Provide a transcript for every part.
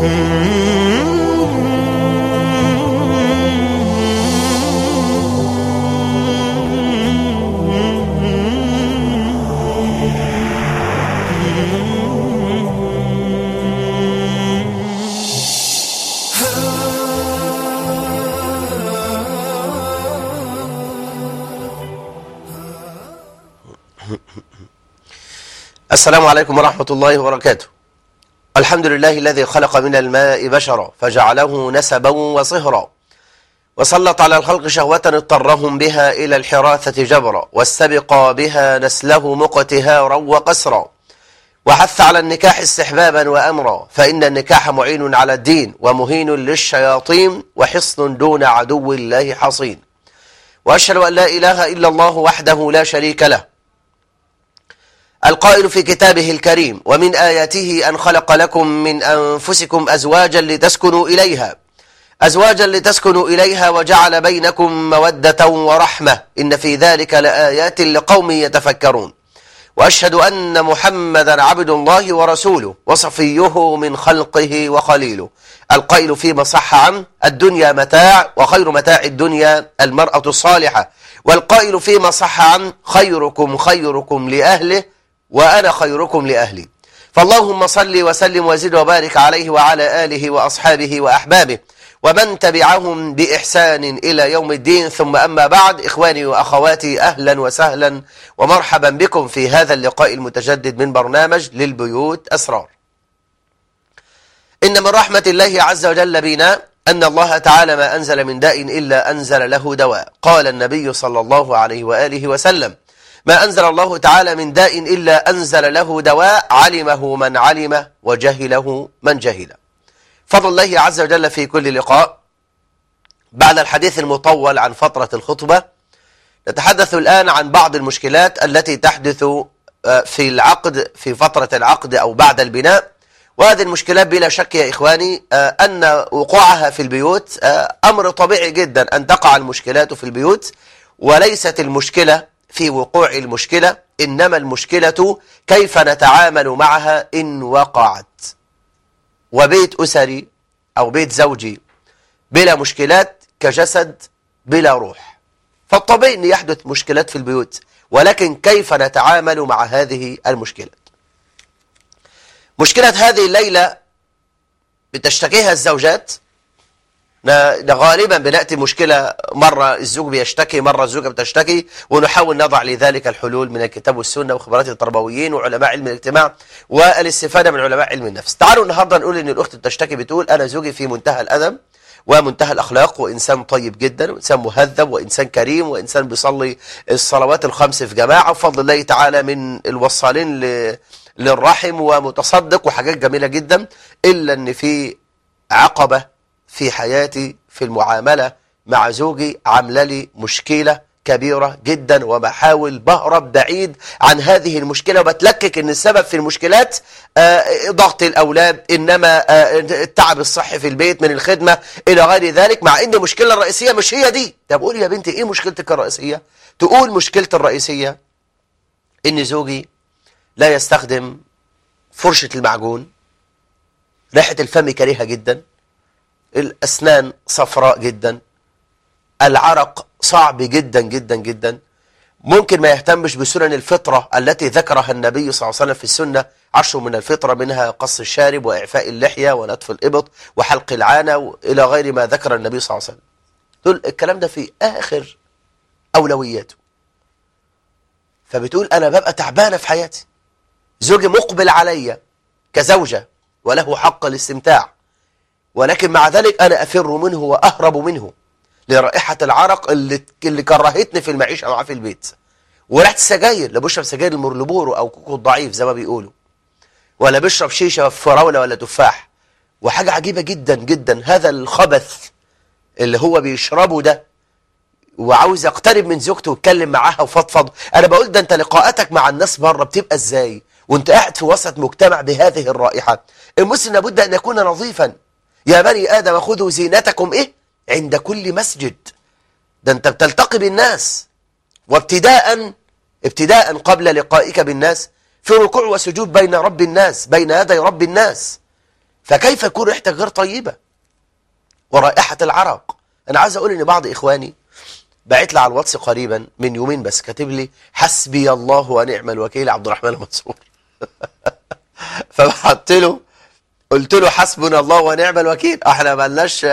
السلام عليكم ورحمة الله وبركاته الحمد لله الذي خلق من الماء بشرا فجعله نسبا وصهرا وسلط على الخلق شهوة اضطرهم بها إلى الحراثة جبرا واستبقى بها نسله مقتهارا وقسرا وحث على النكاح استحبابا وأمرا فإن النكاح معين على الدين ومهين للشياطين وحصن دون عدو الله حصين وأشهد أن لا إله إلا الله وحده لا شريك له القائل في كتابه الكريم ومن آياته أن خلق لكم من أنفسكم أزواجا لتسكنوا إليها أزواجا لتسكنوا إليها وجعل بينكم مودة ورحمة إن في ذلك لآيات لقوم يتفكرون وأشهد أن محمدا عبد الله ورسوله وصفيه من خلقه وخليله القائل فيما صح عنه الدنيا متاع وخير متاع الدنيا المرأة الصالحة والقائل فيما صح عنه خيركم خيركم لأهله وأنا خيركم لأهلي فاللهم صل وسلم وزد وبارك عليه وعلى آله وأصحابه وأحبابه ومن تبعهم بإحسان إلى يوم الدين ثم أما بعد إخواني وأخواتي أهلا وسهلا ومرحبا بكم في هذا اللقاء المتجدد من برنامج للبيوت أسرار إن من رحمة الله عز وجل بنا أن الله تعالى ما أنزل من داء إلا أنزل له دواء قال النبي صلى الله عليه وآله وسلم ما أنزل الله تعالى من داء إلا أنزل له دواء علمه من علم وجهله من جهل فضل الله عز وجل في كل لقاء بعد الحديث المطول عن فترة الخطبة نتحدث الآن عن بعض المشكلات التي تحدث في العقد في فترة العقد أو بعد البناء وهذه المشكلات بلا شك يا إخواني أن وقوعها في البيوت أمر طبيعي جدا أن تقع المشكلات في البيوت وليست المشكلة في وقوع المشكلة إنما المشكلة كيف نتعامل معها إن وقعت وبيت أسري أو بيت زوجي بلا مشكلات كجسد بلا روح فالطبيعي أن يحدث مشكلات في البيوت ولكن كيف نتعامل مع هذه المشكلات مشكلة هذه الليلة بتشتكيها الزوجات غالبا بنأتي مشكلة مرة الزوج بيشتكي مرة الزوجة بتشتكي ونحاول نضع لذلك الحلول من الكتاب والسنة وخبرات التربويين وعلماء علم الاجتماع والاستفادة من علماء علم النفس تعالوا النهاردة نقول ان الأخت بتشتكي بتقول أنا زوجي في منتهى الأدب ومنتهى الأخلاق وإنسان طيب جدا وإنسان مهذب وإنسان كريم وإنسان بيصلي الصلوات الخمس في جماعة وفضل الله تعالى من الوصالين للرحم ومتصدق وحاجات جميلة جدا إلا أن في عقبة في حياتي في المعاملة مع زوجي عامله لي مشكلة كبيرة جدا وبحاول بهرب بعيد عن هذه المشكلة وبتلكك ان السبب في المشكلات آه ضغط الأولاد إنما آه التعب الصحي في البيت من الخدمة إلى غير ذلك مع ان المشكلة الرئيسية مش هي دي طب قول يا بنتي إيه مشكلتك الرئيسية تقول مشكلتي الرئيسية إن زوجي لا يستخدم فرشة المعجون ريحة الفم كريهة جدا الأسنان صفراء جدا العرق صعب جدا جدا جدا ممكن ما يهتمش بسنن الفطرة التي ذكرها النبي صلى الله عليه وسلم في السنة عشر من الفطرة منها قص الشارب وإعفاء اللحية ونتف الإبط وحلق العانة إلى غير ما ذكر النبي صلى الله عليه وسلم دول الكلام ده في آخر أولوياته فبتقول أنا ببقى تعبانة في حياتي زوجي مقبل عليا كزوجة وله حق الاستمتاع ولكن مع ذلك أنا أفر منه وأهرب منه لرائحة العرق اللي, اللي كرهتني في المعيشة معاه في البيت وريحة السجاير لا بشرب سجاير المرلبورو أو كوكو الضعيف زي ما بيقولوا ولا بشرب شيشة فراولة ولا تفاح وحاجة عجيبة جدا جدا هذا الخبث اللي هو بيشربه ده وعاوز يقترب من زوجته ويتكلم معاها وفضفض انا بقول ده انت لقاءاتك مع الناس بره بتبقى ازاي وانت قاعد في وسط مجتمع بهذه الرائحة المسلم لابد ان يكون نظيفا يا بني آدم خذوا زينتكم إيه عند كل مسجد ده أنت بتلتقي بالناس وابتداء ابتداء قبل لقائك بالناس في ركوع وسجود بين رب الناس بين يدي رب الناس فكيف يكون ريحتك غير طيبة ورائحة العرق أنا عايز أقول إن بعض إخواني بعت لي على الواتس قريبا من يومين بس كاتب لي حسبي الله ونعم الوكيل عبد الرحمن المنصور فبحط له قلت له حسبنا الله ونعم الوكيل احنا مالناش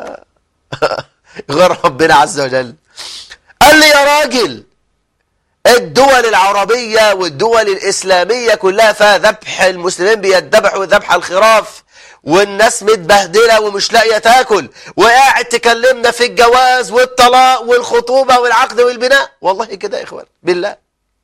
غير ربنا عز وجل قال لي يا راجل الدول العربية والدول الإسلامية كلها فيها ذبح المسلمين بيذبحوا ذبح الخراف والناس متبهدلة ومش لاقية تاكل وقاعد تكلمنا في الجواز والطلاق والخطوبة والعقد والبناء والله كده يا إخوان بالله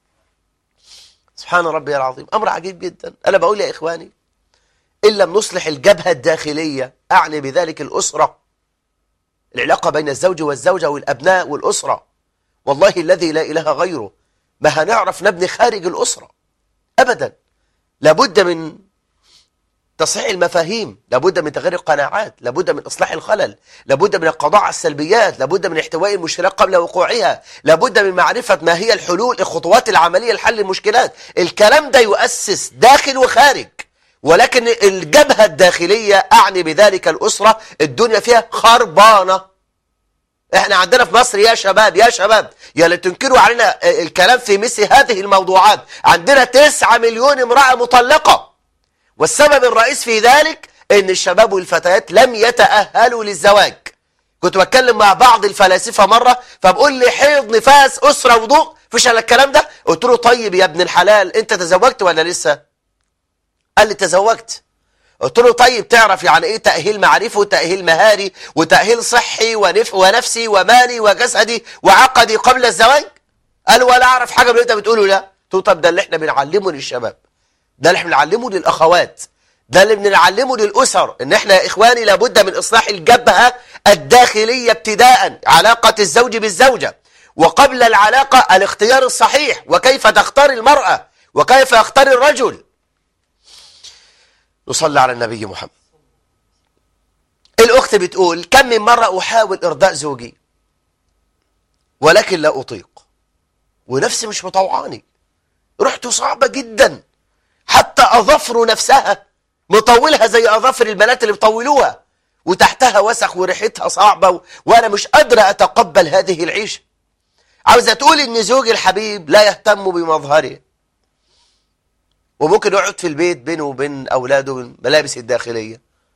سبحان ربي العظيم أمر عجيب جدا أنا بقول يا إخواني إن لم نصلح الجبهة الداخلية أعني بذلك الأسرة العلاقة بين الزوج والزوجة والأبناء والأسرة والله الذي لا إله غيره ما هنعرف نبني خارج الأسرة أبدا لابد من تصحيح المفاهيم لابد من تغيير القناعات لابد من إصلاح الخلل لابد من القضاء على السلبيات لابد من احتواء المشكلات قبل وقوعها لابد من معرفة ما هي الحلول الخطوات العملية لحل المشكلات الكلام ده يؤسس داخل وخارج ولكن الجبهة الداخلية أعني بذلك الأسرة الدنيا فيها خربانة احنا عندنا في مصر يا شباب يا شباب يا اللي تنكروا علينا الكلام في مثل هذه الموضوعات عندنا تسعة مليون امرأة مطلقة والسبب الرئيس في ذلك ان الشباب والفتيات لم يتأهلوا للزواج كنت بتكلم مع بعض الفلاسفة مرة فبقول لي حيض نفاس أسرة وضوء فيش على الكلام ده قلت له طيب يا ابن الحلال انت تزوجت ولا لسه قال لي تزوجت قلت له طيب تعرف يعني ايه تأهيل معرفي وتأهيل مهاري وتأهيل صحي ونف ونفسي ومالي وجسدي وعقدي قبل الزواج قال ولا اعرف حاجة من اللي انت بتقوله لا قلت له طب ده اللي احنا بنعلمه للشباب ده اللي احنا بنعلمه للأخوات ده اللي بنعلمه للأسر ان احنا يا اخواني لابد من اصلاح الجبهة الداخلية ابتداء علاقة الزوج بالزوجة وقبل العلاقة الاختيار الصحيح وكيف تختار المرأة وكيف يختار الرجل نصلي على النبي محمد الأخت بتقول كم من مرة أحاول إرضاء زوجي ولكن لا أطيق ونفسي مش مطوعاني رحته صعبة جدا حتى أظفر نفسها مطولها زي أظافر البنات اللي بيطولوها وتحتها وسخ وريحتها صعبة و... وأنا مش قادرة أتقبل هذه العيشة عاوزة تقول إن زوجي الحبيب لا يهتم بمظهره وممكن يقعد في البيت بينه وبين أولاده بالملابس الداخلية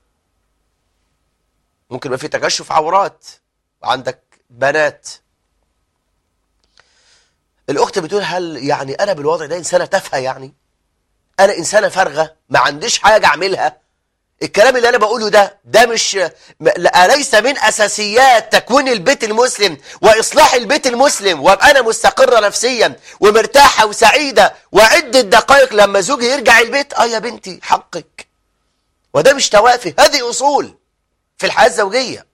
ممكن يبقى في تكشف عورات وعندك بنات الأخت بتقول هل يعني أنا بالوضع ده إنسانة تافهة يعني أنا إنسانة فارغة ما عنديش حاجة أعملها الكلام اللي أنا بقوله ده ده مش أليس من أساسيات تكوين البيت المسلم وإصلاح البيت المسلم وأبقى أنا مستقرة نفسيا ومرتاحة وسعيدة وعدة دقائق لما زوجي يرجع البيت آه يا بنتي حقك وده مش توافه هذه أصول في الحياة الزوجية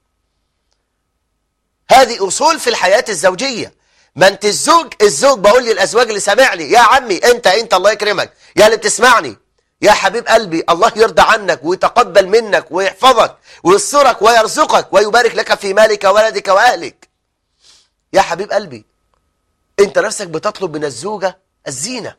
هذه أصول في الحياة الزوجية ما انت الزوج الزوج بقول للأزواج اللي سامعني يا عمي انت انت الله يكرمك يا اللي بتسمعني يا حبيب قلبي الله يرضى عنك ويتقبل منك ويحفظك ويسترك ويرزقك ويبارك لك في مالك وولدك وأهلك يا حبيب قلبي انت نفسك بتطلب من الزوجة الزينة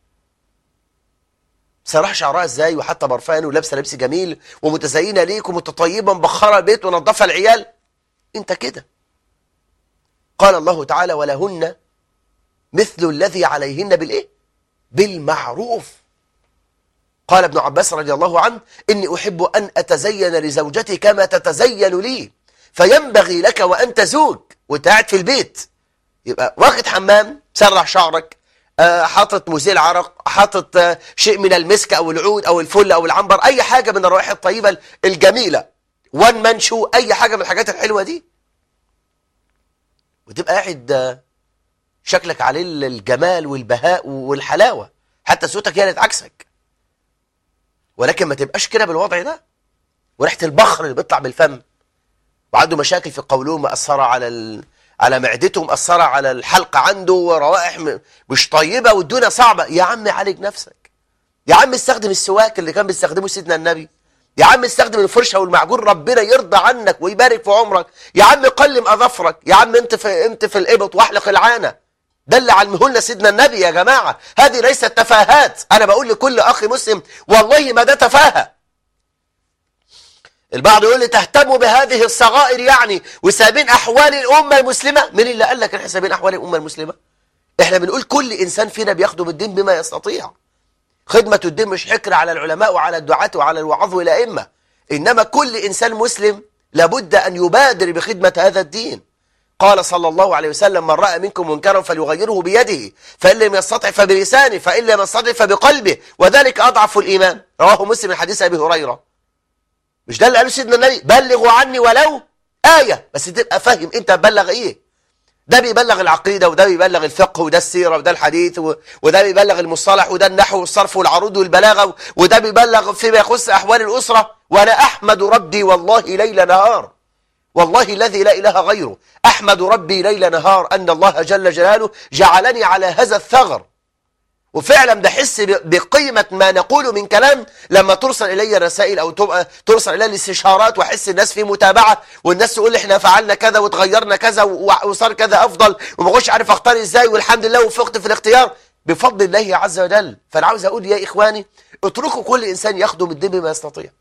سراح شعرها ازاي وحتى برفان ولابسه لبس جميل ومتزينه ليك ومتطيبه مبخره البيت ونظفه العيال انت كده قال الله تعالى ولهن مثل الذي عليهن بالايه بالمعروف قال ابن عباس رضي الله عنه إني أحب أن أتزين لزوجتي كما تتزين لي فينبغي لك وأنت زوج وانت قاعد في البيت يبقى واخد حمام سرح شعرك آه حاطط مزيل عرق حاطط آه شيء من المسك أو العود أو الفل أو العنبر أي حاجة من الروائح الطيبة الجميلة وان منشو أي حاجة من الحاجات الحلوة دي وتبقى قاعد آه شكلك عليه الجمال والبهاء والحلاوة حتى صوتك يعني عكسك ولكن ما تبقاش كده بالوضع ده وريحه البخر اللي بيطلع بالفم وعنده مشاكل في القولون مأثرة على ال... على معدته مأثرة على الحلق عنده وروائح مش طيبة والدنيا صعبة يا عم عالج نفسك يا عم استخدم السواك اللي كان بيستخدمه سيدنا النبي يا عم استخدم الفرشة والمعجون ربنا يرضى عنك ويبارك في عمرك يا عم قلم أظفرك يا عم انت في انت في الإبط واحلق العانة ده اللي علمه لنا سيدنا النبي يا جماعة هذه ليست تفاهات أنا بقول لكل أخي مسلم والله ما ده تفاهة البعض يقول لي تهتموا بهذه الصغائر يعني وسابين أحوال الأمة المسلمة من اللي قال لك احنا سابين أحوال الأمة المسلمة احنا بنقول كل إنسان فينا بيخدم الدين بما يستطيع خدمة الدين مش حكر على العلماء وعلى الدعاة وعلى الوعظ والأئمة إنما كل إنسان مسلم لابد أن يبادر بخدمة هذا الدين قال صلى الله عليه وسلم من رأى منكم منكرا فليغيره بيده فإن لم يستطع فبلسانه فإن لم يستطع فبقلبه وذلك أضعف الإيمان رواه مسلم من حديث أبي هريرة مش ده اللي قاله سيدنا النبي بلغوا عني ولو آية بس تبقى فاهم أنت بلغ إيه ده بيبلغ العقيدة وده بيبلغ الفقه وده السيرة وده الحديث وده بيبلغ المصطلح وده النحو والصرف والعروض والبلاغة وده بيبلغ فيما يخص أحوال الأسرة وأنا أحمد ربي والله ليل نهار والله الذي لا إله غيره أحمد ربي ليل نهار أن الله جل جلاله جعلني على هذا الثغر وفعلا بحس بقيمة ما نقوله من كلام لما ترسل إلي الرسائل أو ترسل إلي الاستشارات وأحس الناس في متابعة والناس تقول إحنا فعلنا كذا وتغيرنا كذا وصار كذا أفضل وما كنتش عارف أختار إزاي والحمد لله وفقت في الاختيار بفضل الله عز وجل فأنا عاوز أقول يا إخواني اتركوا كل إنسان يخدم الدين بما يستطيع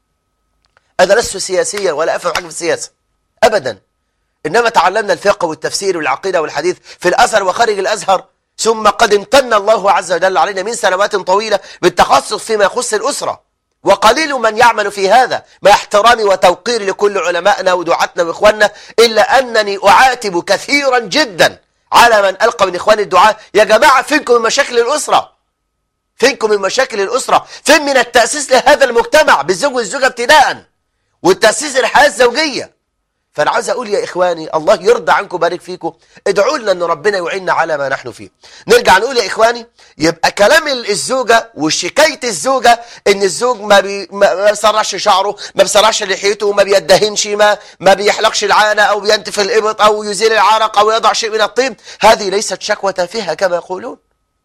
أنا لست سياسيا ولا أفهم حاجة في السياسة أبدا إنما تعلمنا الفقه والتفسير والعقيدة والحديث في الأزهر وخارج الأزهر ثم قد امتن الله عز وجل علينا من سنوات طويلة بالتخصص فيما يخص الأسرة وقليل من يعمل في هذا مع احترامي وتوقيري لكل علمائنا ودعاتنا وإخواننا إلا أنني أعاتب كثيرا جدا على من ألقى من إخوان الدعاء يا جماعة فينكم من مشاكل الأسرة فينكم من مشاكل الأسرة فين من التأسيس لهذا المجتمع بالزوج والزوجة ابتداء والتأسيس الحياة الزوجية فأنا عاوز أقول يا إخواني الله يرضى عنكم بارك فيكم ادعوا لنا أن ربنا يعيننا على ما نحن فيه نرجع نقول يا إخواني يبقى كلام الزوجة وشكاية الزوجة إن الزوج ما, بي ما بيسرعش شعره ما بيسرعش لحيته ما بيدهنش ما ما بيحلقش العانة أو بينتف الإبط أو يزيل العرق أو يضع شيء من الطين هذه ليست شكوى تافهة كما يقولون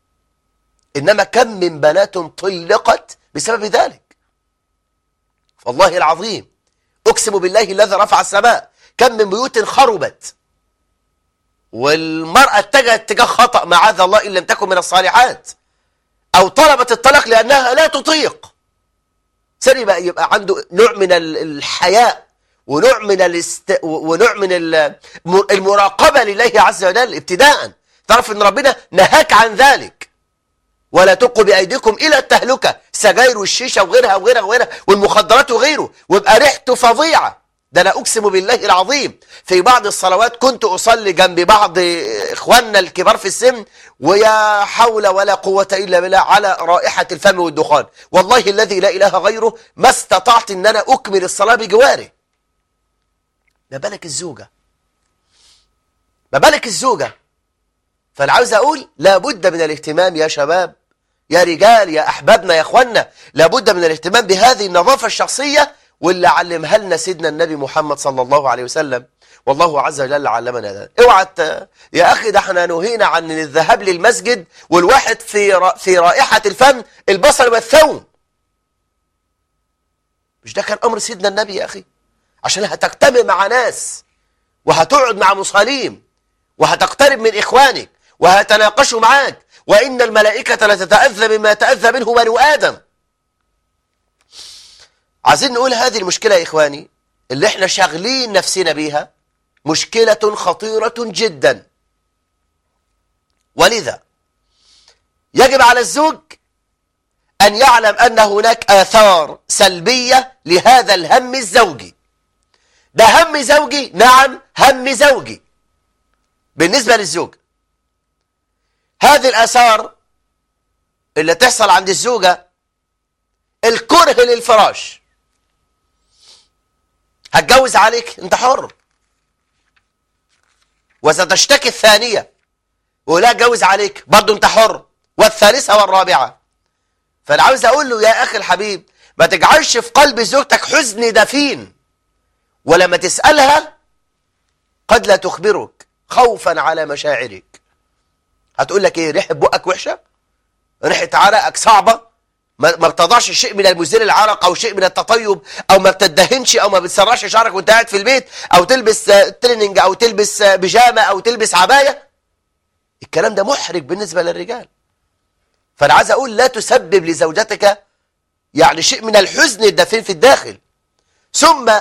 إنما كم من بنات طلقت بسبب ذلك والله العظيم أقسم بالله الذي رفع السماء كم من بيوت خربت والمرأة اتجهت اتجاه خطأ معاذ الله إن لم تكن من الصالحات أو طلبت الطلاق لأنها لا تطيق سري بقى يبقى عنده نوع من الحياء ونوع من الاست... ونوع من المراقبة لله عز وجل ابتداء تعرف ان ربنا نهاك عن ذلك ولا تلقوا بأيديكم إلى التهلكة سجاير والشيشة وغيرها وغيرها وغيرها والمخدرات وغيره ويبقى ريحته فظيعة ده أنا أقسم بالله العظيم في بعض الصلوات كنت أصلي جنب بعض إخواننا الكبار في السن ويا حول ولا قوة إلا بالله على رائحة الفم والدخان والله الذي لا إله غيره ما استطعت أن أنا أكمل الصلاة بجواري ما بالك الزوجة ما بالك الزوجة فأنا عاوز أقول لابد من الاهتمام يا شباب يا رجال يا أحبابنا يا أخوانا لابد من الاهتمام بهذه النظافة الشخصية واللي علمها لنا سيدنا النبي محمد صلى الله عليه وسلم والله عز وجل علمنا ذلك اوعى يا اخي ده احنا نهينا عن الذهاب للمسجد والواحد في في رائحه الفم البصل والثوم مش ده كان امر سيدنا النبي يا اخي عشان هتجتمع مع ناس وهتقعد مع مصالين وهتقترب من اخوانك وهتناقشوا معاك وان الملائكه لتتاذى مما يتاذى منه بنو ادم عايزين نقول هذه المشكلة يا إخواني اللي احنا شاغلين نفسنا بيها مشكلة خطيرة جدا ولذا يجب على الزوج أن يعلم أن هناك آثار سلبية لهذا الهم الزوجي ده هم زوجي نعم هم زوجي بالنسبة للزوج هذه الآثار اللي تحصل عند الزوجة الكره للفراش هتجوز عليك انت حر وستشتكي الثانية ولا اتجوز عليك برضه انت حر والثالثة والرابعة فانا عاوز اقول له يا اخي الحبيب ما تجعلش في قلب زوجتك حزن دفين ولما تسألها قد لا تخبرك خوفا على مشاعرك هتقول لك ايه ريحة بقك وحشة ريحة عرقك صعبة ما بتضعش شيء من المزيل العرق او شيء من التطيب او ما بتدهنش او ما بتسرعش شعرك وانت قاعد في البيت او تلبس تريننج او تلبس بيجامه او تلبس عبايه الكلام ده محرج بالنسبه للرجال فانا عايز اقول لا تسبب لزوجتك يعني شيء من الحزن الدفين في الداخل ثم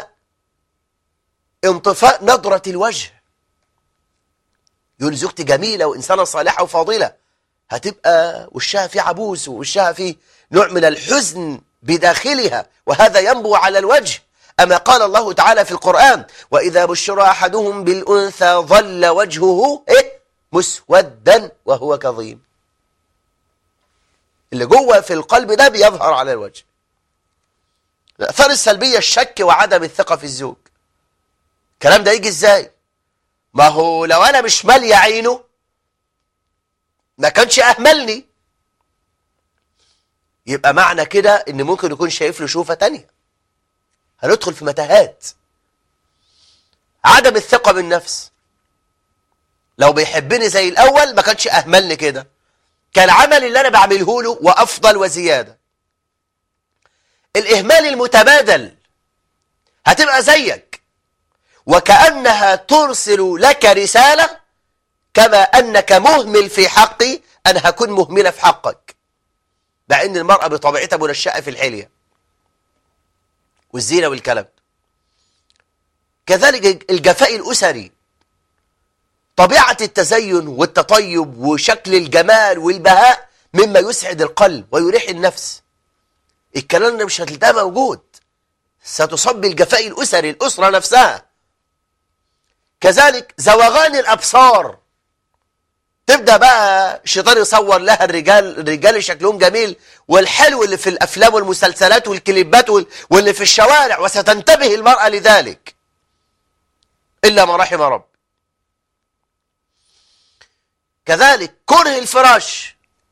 انطفاء نظرة الوجه يقول زوجتي جميلة وإنسانة صالحة وفاضلة هتبقى وشها في عبوس ووشها في نوع من الحزن بداخلها وهذا ينبو على الوجه أما قال الله تعالى في القرآن وإذا بشر أحدهم بالأنثى ظل وجهه إيه؟ مسودا وهو كظيم اللي جوه في القلب ده بيظهر على الوجه الآثار السلبية الشك وعدم الثقة في الزوج الكلام ده يجي ازاي ما هو لو انا مش مالي عينه ما كانش اهملني يبقى معنى كده ان ممكن يكون شايف له شوفة تانية هندخل في متاهات عدم الثقة بالنفس لو بيحبني زي الاول ما كانش اهملني كده كان عمل اللي انا بعمله له وافضل وزيادة الاهمال المتبادل هتبقى زيك وكأنها ترسل لك رسالة كما أنك مهمل في حقي أنا هكون مهملة في حقك مع أن المرأة بطبيعتها منشأة في الحلية والزينة والكلام كذلك الجفاء الأسري طبيعة التزين والتطيب وشكل الجمال والبهاء مما يسعد القلب ويريح النفس الكلام ده مش هتلقاه موجود ستصب الجفاء الأسري الأسرة نفسها كذلك زوغان الأبصار تبدأ بقى الشيطان يصور لها الرجال الرجال شكلهم جميل والحلو اللي في الأفلام والمسلسلات والكليبات واللي في الشوارع وستنتبه المرأة لذلك إلا ما رحم رب كذلك كره الفراش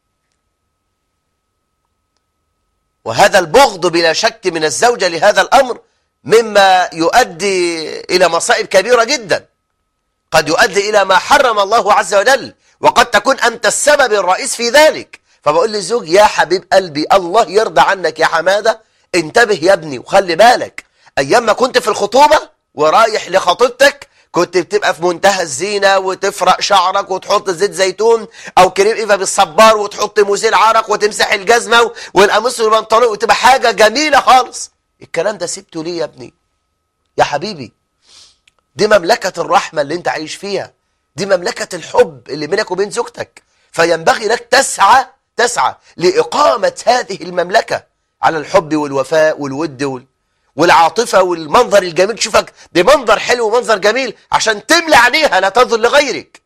وهذا البغض بلا شك من الزوجة لهذا الأمر مما يؤدي إلى مصائب كبيرة جدا قد يؤدي إلى ما حرم الله عز وجل وقد تكون أنت السبب الرئيس في ذلك فبقول للزوج يا حبيب قلبي الله يرضى عنك يا حمادة انتبه يا ابني وخلي بالك أيام ما كنت في الخطوبة ورايح لخطيبتك كنت بتبقى في منتهى الزينة وتفرق شعرك وتحط زيت زيتون أو كريم إيفا بالصبار وتحط مزيل عرق وتمسح الجزمة والقميص والبنطلون وتبقى حاجة جميلة خالص الكلام ده سبته ليه يا ابني يا حبيبي دي مملكة الرحمة اللي انت عايش فيها دي مملكة الحب اللي بينك وبين زوجتك فينبغي لك تسعى تسعى لإقامة هذه المملكة على الحب والوفاء والود وال... والعاطفة والمنظر الجميل تشوفك بمنظر حلو ومنظر جميل عشان تملى عينيها لا تنظر لغيرك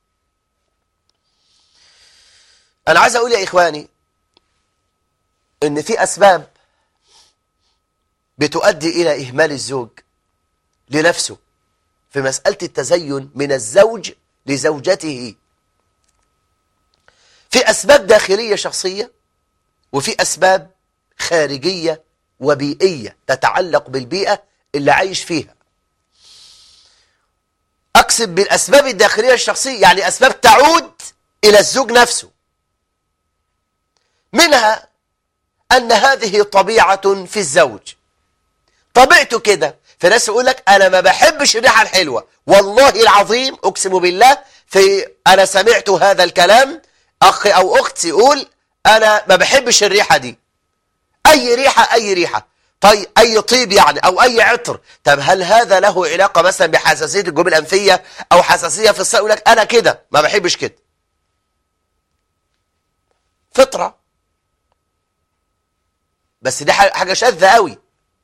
أنا عايز أقول يا إخواني إن في أسباب بتؤدي إلى إهمال الزوج لنفسه في مسألة التزين من الزوج لزوجته في أسباب داخلية شخصية وفي أسباب خارجية وبيئية تتعلق بالبيئة اللي عايش فيها أقصد بالأسباب الداخلية الشخصية يعني أسباب تعود إلى الزوج نفسه منها أن هذه طبيعة في الزوج طبيعته كده في ناس يقول لك أنا ما بحبش الريحة الحلوة والله العظيم أقسم بالله في أنا سمعت هذا الكلام أخي أو أختي يقول أنا ما بحبش الريحة دي أي ريحة أي ريحة طيب أي طيب يعني أو أي عطر طب هل هذا له علاقة مثلا بحساسية الجيوب الأنفية أو حساسية في الصيف يقول لك أنا كده ما بحبش كده فطرة بس دي حاجة شاذة قوي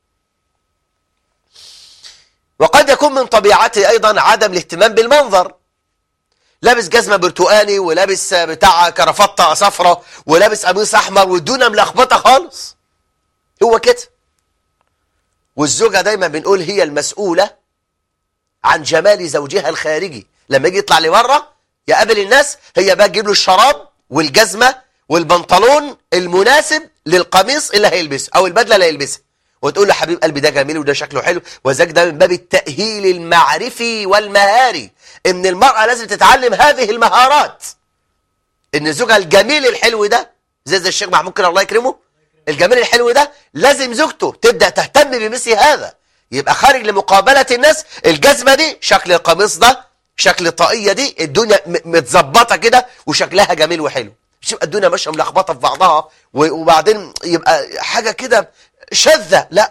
وقد يكون من طبيعته أيضا عدم الاهتمام بالمنظر لابس جزمة برتقاني ولابس بتاع كرافطة صفرة ولابس قميص أحمر والدنيا ملخبطة خالص هو كده والزوجة دايما بنقول هي المسؤولة عن جمال زوجها الخارجي لما يجي يطلع لبره يقابل الناس هي بقى تجيب له الشراب والجزمة والبنطلون المناسب للقميص اللي هيلبسه أو البدلة اللي هيلبسها وتقول له حبيب قلبي ده جميل وده شكله حلو وذاك ده من باب التأهيل المعرفي والمهاري ان المرأة لازم تتعلم هذه المهارات ان زوجها الجميل الحلو ده زي زي الشيخ محمود كده الله يكرمه الجميل الحلو ده لازم زوجته تبدأ تهتم بمثل هذا يبقى خارج لمقابلة الناس الجزمة دي شكل القميص ده شكل الطاقية دي الدنيا متظبطة كده وشكلها جميل وحلو مش يبقى الدنيا ماشيه ملخبطه في بعضها وبعدين يبقى حاجة كده شاذة لا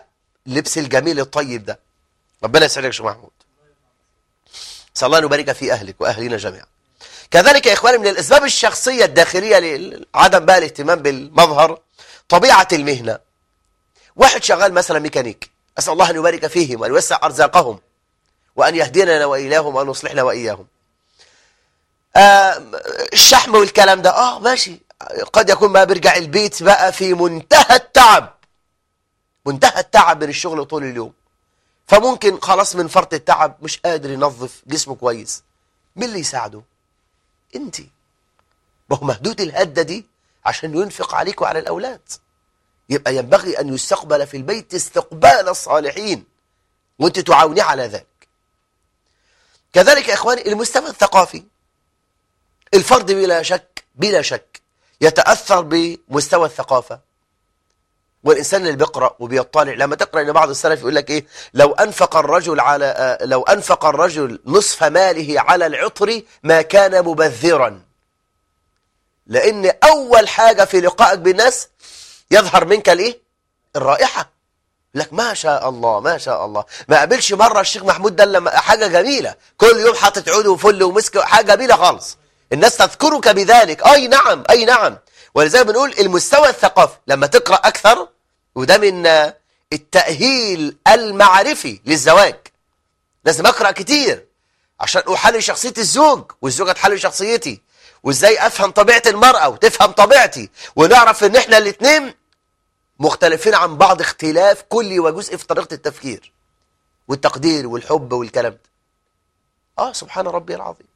اللبس الجميل الطيب ده ربنا يسعدك يا شيخ محمود صلى الله أن يبارك في أهلك وأهلنا جميعا كذلك يا إخواني من الأسباب الشخصية الداخلية لعدم بقى الاهتمام بالمظهر طبيعة المهنة واحد شغال مثلا ميكانيك أسأل الله أن يبارك فيهم وأن يوسع أرزاقهم وأن يهدينا وإياهم وأن يصلحنا وإياهم آه الشحم والكلام ده آه ماشي قد يكون ما بيرجع البيت بقى في منتهى التعب منتهى التعب من الشغل طول اليوم فممكن خلاص من فرط التعب مش قادر ينظف جسمه كويس مين اللي يساعده انت ما هو مهدود الهدة دي عشان ينفق عليك وعلى الأولاد يبقى ينبغي أن يستقبل في البيت استقبال الصالحين وانت تعاوني على ذلك كذلك يا إخواني المستوى الثقافي الفرد بلا شك بلا شك يتأثر بمستوى الثقافة والإنسان اللي بيقرأ وبيطالع لما تقرأ إن بعض السلف يقول لك إيه لو أنفق الرجل على لو أنفق الرجل نصف ماله على العطر ما كان مبذرا لأن أول حاجة في لقائك بالناس يظهر منك الإيه الرائحة لك ما شاء الله ما شاء الله ما قابلش مرة الشيخ محمود ده لما حاجة جميلة كل يوم حاطط عود وفل ومسك حاجة جميلة خالص الناس تذكرك بذلك أي نعم أي نعم ولذلك بنقول المستوى الثقافي لما تقرأ أكثر وده من التأهيل المعرفي للزواج لازم أقرأ كتير عشان أحلل شخصية الزوج والزوجة تحلل شخصيتي وإزاي أفهم طبيعة المرأة وتفهم طبيعتي ونعرف إن إحنا الاتنين مختلفين عن بعض اختلاف كلي وجزء في طريقة التفكير والتقدير والحب والكلام ده آه سبحان ربي العظيم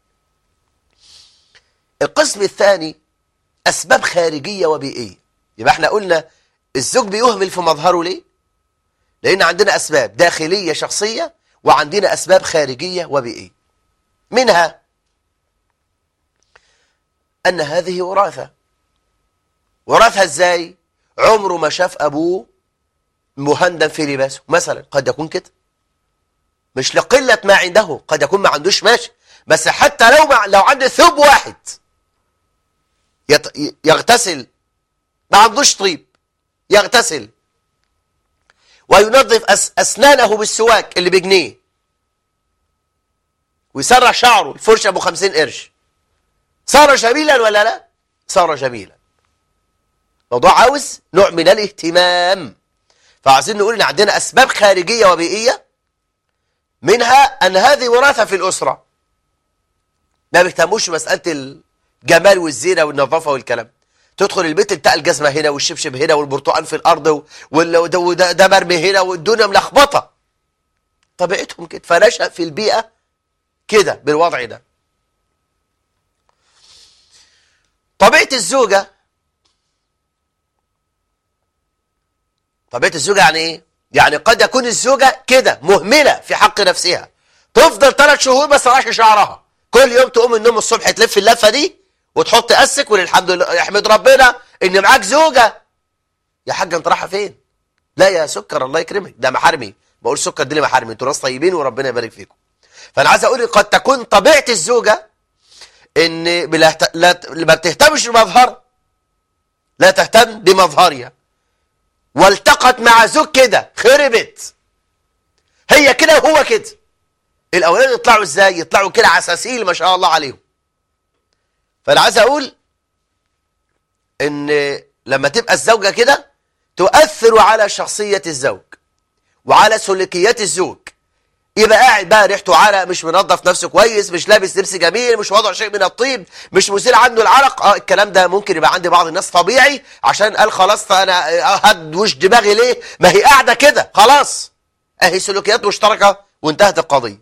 القسم الثاني أسباب خارجية وبيئية يبقى احنا قلنا الزوج بيهمل في مظهره ليه؟ لأن عندنا أسباب داخلية شخصية وعندنا أسباب خارجية وبيئية منها أن هذه وراثة وراثها إزاي؟ عمره ما شاف أبوه مهندم في لباسه مثلا قد يكون كده مش لقلة ما عنده قد يكون ما عندوش ماشي بس حتى لو ما لو عنده ثوب واحد يغتسل ما عندوش طيب يغتسل وينظف أس أسنانه بالسواك اللي بجنيه ويسرح شعره الفرشة أبو خمسين قرش صار جميلا ولا لا صار جميلا موضوع عاوز نوع من الاهتمام فعايزين نقول ان عندنا اسباب خارجيه وبيئيه منها ان هذه وراثه في الاسره ما بيهتموش بمساله الجمال والزينه والنظافه والكلام تدخل البيت تلتقى الجزمه هنا والشبشب هنا والبرتقال في الارض وده ده مرمي هنا والدنيا ملخبطه طبيعتهم كده فنشأ في البيئه كده بالوضع ده طبيعه الزوجه طبيعه الزوجه يعني ايه يعني قد يكون الزوجه كده مهمله في حق نفسها تفضل ثلاث شهور ما تسرحش شعرها كل يوم تقوم من النوم الصبح تلف اللفه دي وتحط اسك والحمد لله يحمد ربنا ان معاك زوجه يا حاج انت رايحه فين لا يا سكر الله يكرمك ده محارمي بقول سكر دي محارمي انتوا ناس طيبين وربنا يبارك فيكم فانا عايز اقول قد تكون طبيعه الزوجه ان بلهت... لا ما بتهتمش بمظهر لا تهتم بمظهرها والتقت مع زوج كده خربت هي كده وهو كده الاولاد يطلعوا ازاي يطلعوا كده عساسيل ما شاء الله عليهم فانا عايز اقول ان لما تبقى الزوجه كده تؤثر على شخصيه الزوج وعلى سلوكيات الزوج يبقى قاعد بقى ريحته عرق مش منظف نفسه كويس مش لابس لبس جميل مش وضع شيء من الطيب مش مزيل عنه العرق اه الكلام ده ممكن يبقى عند بعض الناس طبيعي عشان قال خلاص فانا هدوش دماغي ليه ما هي قاعده كده خلاص اهي سلوكيات مشتركه وانتهت القضيه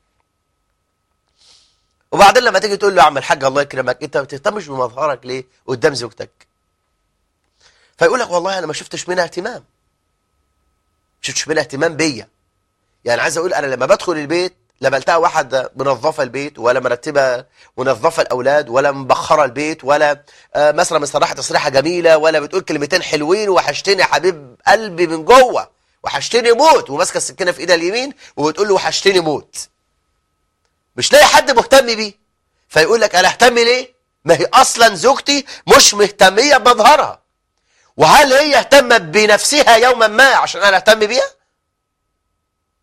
وبعدين لما تيجي تقول له يا عم الحاج الله يكرمك انت ما بتهتمش بمظهرك ليه قدام زوجتك فيقول لك والله انا ما شفتش منها اهتمام ما شفتش منها اهتمام بيا يعني عايز اقول انا لما بدخل البيت لا بلتقى واحد منظفه البيت ولا مرتبه منظفه الاولاد ولا مبخره البيت ولا آه مثلا مستراحه تصريحه جميله ولا بتقول كلمتين حلوين وحشتني يا حبيب قلبي من جوه وحشتني موت وماسكه السكينه في ايدها اليمين وبتقول له وحشتني موت مش لاقي حد مهتم بيه فيقول لك انا اهتم ليه ما هي اصلا زوجتي مش مهتميه بمظهرها وهل هي اهتمت بنفسها يوما ما عشان انا اهتم بيها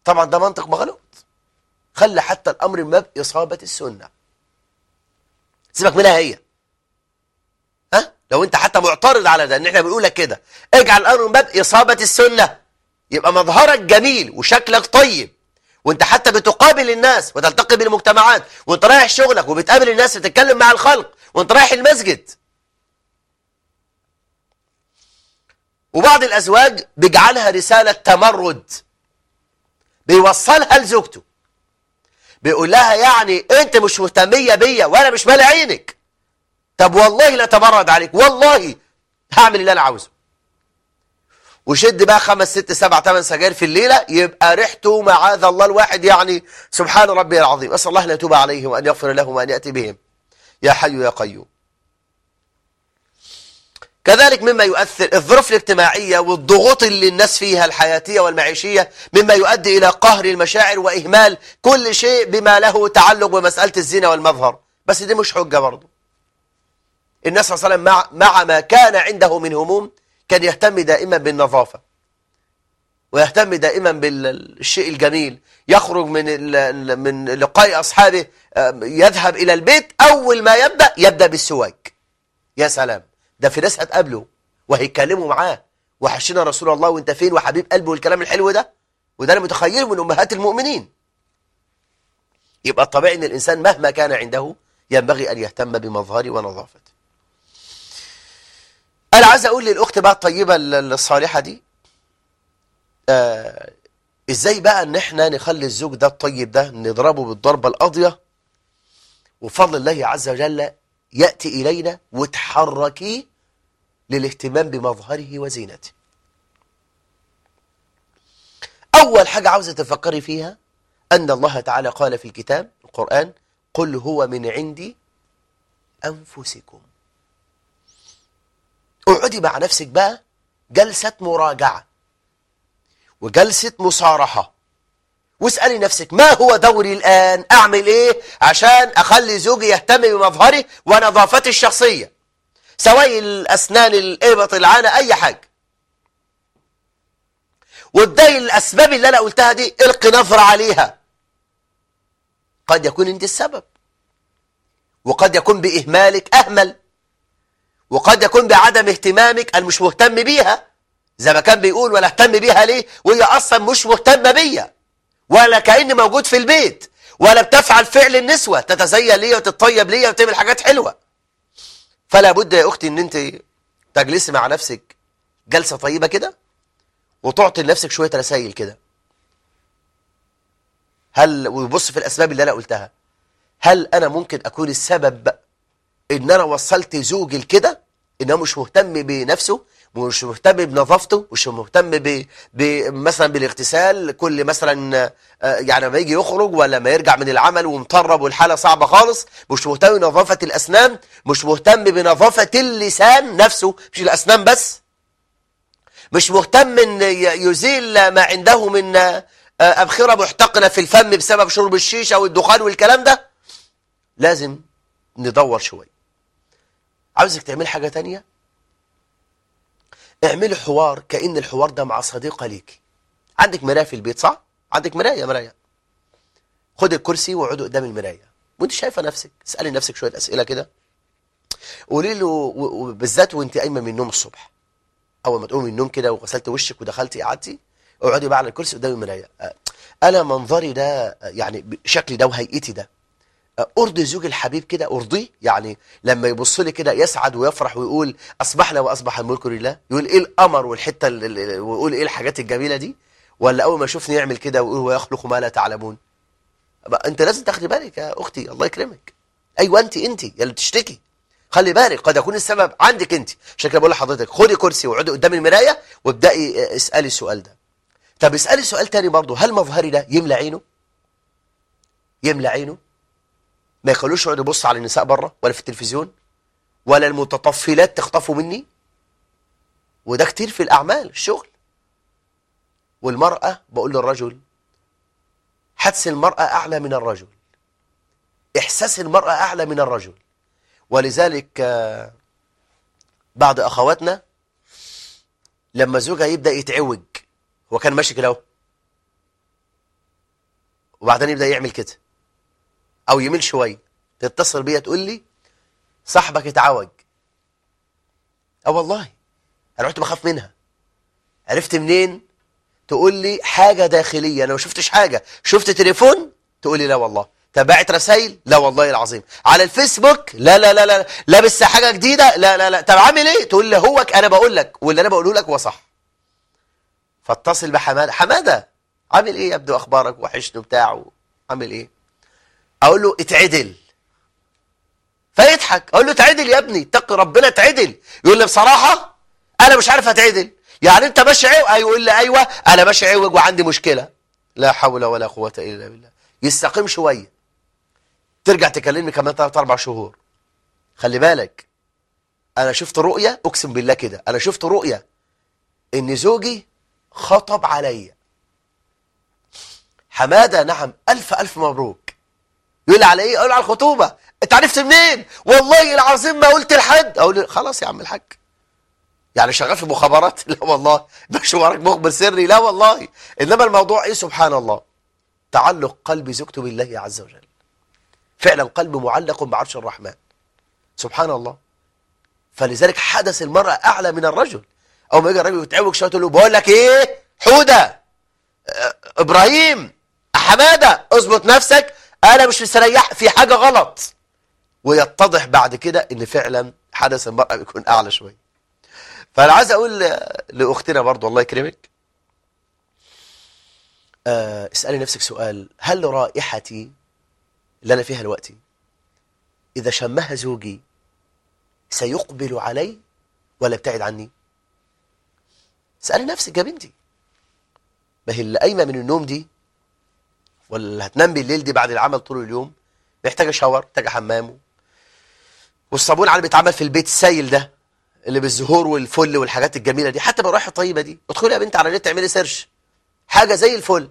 طبعا ده منطق مغلوط خلي حتى الأمر من باب إصابة السنة سيبك منها هي ها لو انت حتى معترض على ده ان احنا بنقول لك كده اجعل الأمر من باب إصابة السنة يبقى مظهرك جميل وشكلك طيب وانت حتى بتقابل الناس وتلتقي بالمجتمعات وانت رايح شغلك وبتقابل الناس وتتكلم مع الخلق وانت رايح المسجد وبعض الأزواج بيجعلها رسالة تمرد بيوصلها لزوجته بيقول لها يعني انت مش مهتمية بيا وانا مش مالي عينك طب والله لا تمرد عليك والله هعمل اللي انا عاوزه وشد بقى خمس ست سبع ثمان سجاير في الليلة يبقى ريحته معاذ الله الواحد يعني سبحان ربي العظيم أسأل الله أن يتوب عليه وأن يغفر لهم وأن يأتي بهم يا حي يا قيوم كذلك مما يؤثر الظروف الاجتماعية والضغوط اللي الناس فيها الحياتية والمعيشية مما يؤدي إلى قهر المشاعر وإهمال كل شيء بما له تعلق بمسألة الزنا والمظهر بس دي مش حجة برضه الناس صلى الله عليه وسلم مع, مع ما كان عنده من هموم كان يهتم دائما بالنظافة ويهتم دائما بالشيء الجميل يخرج من من لقاء أصحابه يذهب إلى البيت أول ما يبدأ يبدأ بالسواك يا سلام ده في ناس هتقابله وهيتكلموا معاه وحشنا رسول الله وانت فين وحبيب قلبه والكلام الحلو ده وده انا متخيله من امهات المؤمنين يبقى الطبيعي ان الانسان مهما كان عنده ينبغي ان يهتم بمظهره ونظافته انا عايز اقول للاخت بقى الطيبه الصالحه دي آه ازاي بقى ان احنا نخلي الزوج ده الطيب ده نضربه بالضربه القاضيه وفضل الله عز وجل ياتي الينا وتحركي للاهتمام بمظهره وزينته اول حاجه عاوزه تفكري فيها ان الله تعالى قال في الكتاب القران قل هو من عندي انفسكم اقعدي مع نفسك بقى جلسة مراجعة وجلسة مصارحة واسألي نفسك ما هو دوري الآن أعمل إيه عشان أخلي زوجي يهتم بمظهري ونظافتي الشخصية سواء الأسنان الإبط العانة أي حاجة وابدأي الأسباب اللي أنا قلتها دي القي نظرة عليها قد يكون أنت السبب وقد يكون بإهمالك أهمل وقد يكون بعدم اهتمامك المش مهتم بيها زي ما كان بيقول ولا اهتم بيها ليه وهي اصلا مش مهتمه بيا ولا كاني موجود في البيت ولا بتفعل فعل النسوه تتزين ليا وتتطيب ليا وتعمل حاجات حلوه فلا بد يا اختي ان انت تجلسي مع نفسك جلسه طيبه كده وتعطي لنفسك شويه رسائل كده هل ويبص في الاسباب اللي انا قلتها هل انا ممكن اكون السبب ان انا وصلت زوجي لكده ان هو مش مهتم بنفسه مش مهتم بنظافته مش مهتم ب... ب... مثلا بالاغتسال كل مثلا يعني لما يجي يخرج ولا ما يرجع من العمل ومطرب والحاله صعبه خالص مش مهتم بنظافه الاسنان مش مهتم بنظافه اللسان نفسه مش الاسنان بس مش مهتم ان يزيل ما عنده من ابخره محتقنه في الفم بسبب شرب الشيشه والدخان والكلام ده لازم ندور شويه عاوزك تعمل حاجة تانية اعملي حوار كأن الحوار ده مع صديقة ليك عندك مراية في البيت صح؟ عندك مراية مراية خد الكرسي واقعدي قدام المراية وانت شايفة نفسك اسألي نفسك شوية أسئلة كده قولي له بالذات وانت قايمة من النوم الصبح أول ما تقومي من النوم كده وغسلت وشك ودخلتي قعدتي اقعدي بقى على الكرسي قدام المراية أنا منظري ده يعني شكلي ده وهيئتي ده أرضي زوج الحبيب كده أرضيه يعني لما يبص لي كده يسعد ويفرح ويقول أصبحنا وأصبح الملك لله يقول إيه القمر والحتة ويقول إيه الحاجات الجميلة دي ولا أول ما يشوفني يعمل كده ويقول ويخلق ما لا تعلمون أنت لازم تاخدي بالك يا أختي الله يكرمك أيوة أنت أنت يا اللي بتشتكي خلي بالك قد يكون السبب عندك أنت عشان كده بقول لحضرتك خدي كرسي واقعدي قدام المراية وابدأي اسألي السؤال ده طب اسألي سؤال تاني برضه هل مظهري ده يملى عينه يملى عينه ما يخلوش يقعد يبص على النساء بره ولا في التلفزيون ولا المتطفلات تخطفوا مني وده كتير في الأعمال الشغل والمرأة بقول للرجل حدس المرأة أعلى من الرجل إحساس المرأة أعلى من الرجل ولذلك بعض أخواتنا لما زوجها يبدأ يتعوج هو كان ماشي كده وبعدين يبدا يعمل كده او يميل شويه تتصل بيا تقول لي صاحبك اتعوج اه والله انا رحت بخاف منها عرفت منين تقول لي حاجه داخليه انا ما شفتش حاجه شفت تليفون تقول لي لا والله تابعت رسائل لا والله العظيم على الفيسبوك لا لا لا لا لابس حاجه جديده لا لا لا طب عامل ايه تقول لي هوك انا بقول لك واللي انا بقوله لك هو صح فاتصل بحماده حماده عامل ايه يبدو اخبارك وحشني وبتاع عامل ايه اقول له اتعدل فيضحك اقول له اتعدل يا ابني اتق ربنا اتعدل يقول لي بصراحه انا مش عارف اتعدل يعني انت ماشي عوج ايوه يقول لي ايوه انا ماشي عوج وعندي مشكله لا حول ولا قوه الا بالله يستقيم شويه ترجع تكلمني كمان 3 4 شهور خلي بالك انا شفت رؤيه اقسم بالله كده انا شفت رؤيه ان زوجي خطب عليا حماده نعم الف الف مبروك يقول لي على ايه اقول له على الخطوبه انت عرفت منين والله العظيم ما قلت لحد اقول له خلاص يا عم الحاج يعني شغال في مخابرات لا والله مش وراك مخبر سري لا والله انما الموضوع ايه سبحان الله تعلق قلب زوجته بالله عز وجل فعلا قلب معلق بعرش الرحمن سبحان الله فلذلك حدث المرأة أعلى من الرجل أو ما يجي الراجل يتعوج شوية تقول له بقول لك إيه حودة آه، إبراهيم حمادة اظبط نفسك أنا مش مستريح في حاجة غلط ويتضح بعد كده إن فعلا حدث المرأة بيكون أعلى شوية فأنا عايز أقول لأختنا برضو الله يكرمك آه، اسألي نفسك سؤال هل رائحتي اللي أنا فيها دلوقتي إذا شمها زوجي سيقبل علي ولا ابتعد عني اسألي نفسك يا بنتي ما هي اللي قايمة من النوم دي ولا اللي هتنام بالليل دي بعد العمل طول اليوم محتاجة شاور محتاجة حمام والصابون على اللي بيتعمل في البيت السايل ده اللي بالزهور والفل والحاجات الجميلة دي حتى بالروح الطيبة دي ادخلي يا بنت على النت اعملي سيرش حاجة زي الفل